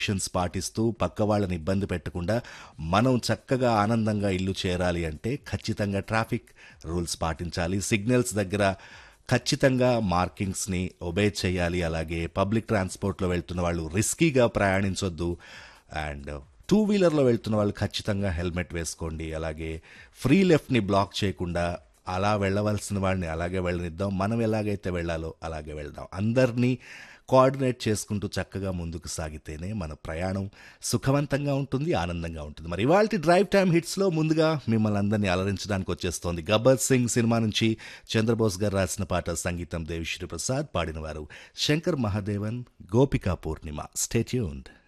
precautions పాటిస్తూ పక్క వాళ్ళని ఇబ్బంది పెట్టకుండా మనం చక్కగా ఆనందంగా ఇల్లు చేరాలి అంటే ఖచ్చితంగా ట్రాఫిక్ రూల్స్ పాటించాలి సిగ్నల్స్ దగ్గర ఖచ్చితంగా మార్కింగ్స్ని ఒబే చేయాలి అలాగే పబ్లిక్ ట్రాన్స్పోర్ట్లో వెళ్తున్న వాళ్ళు రిస్కీగా ప్రయాణించొద్దు అండ్ టూ వీలర్లో వెళ్తున్న వాళ్ళు ఖచ్చితంగా హెల్మెట్ వేసుకోండి అలాగే ఫ్రీ లెఫ్ట్ని బ్లాక్ చేయకుండా అలా వెళ్ళవలసిన వాడిని అలాగే వెళ్ళనిద్దాం మనం ఎలాగైతే వెళ్ళాలో అలాగే వెళ్దాం అందరినీ కోఆర్డినేట్ చేసుకుంటూ చక్కగా ముందుకు సాగితేనే మన ప్రయాణం సుఖవంతంగా ఉంటుంది ఆనందంగా ఉంటుంది మరి ఇవాళ డ్రైవ్ టైమ్ హిట్స్లో ముందుగా మిమ్మల్ని అందరినీ అలరించడానికి వచ్చేస్తోంది గబ్బర్ సింగ్ సినిమా నుంచి చంద్రబోస్ గారు రాసిన పాట సంగీతం దేవిశ్రీ ప్రసాద్ పాడినవారు శంకర్ మహాదేవన్ గోపికా పూర్ణిమ స్టేట్యూన్డ్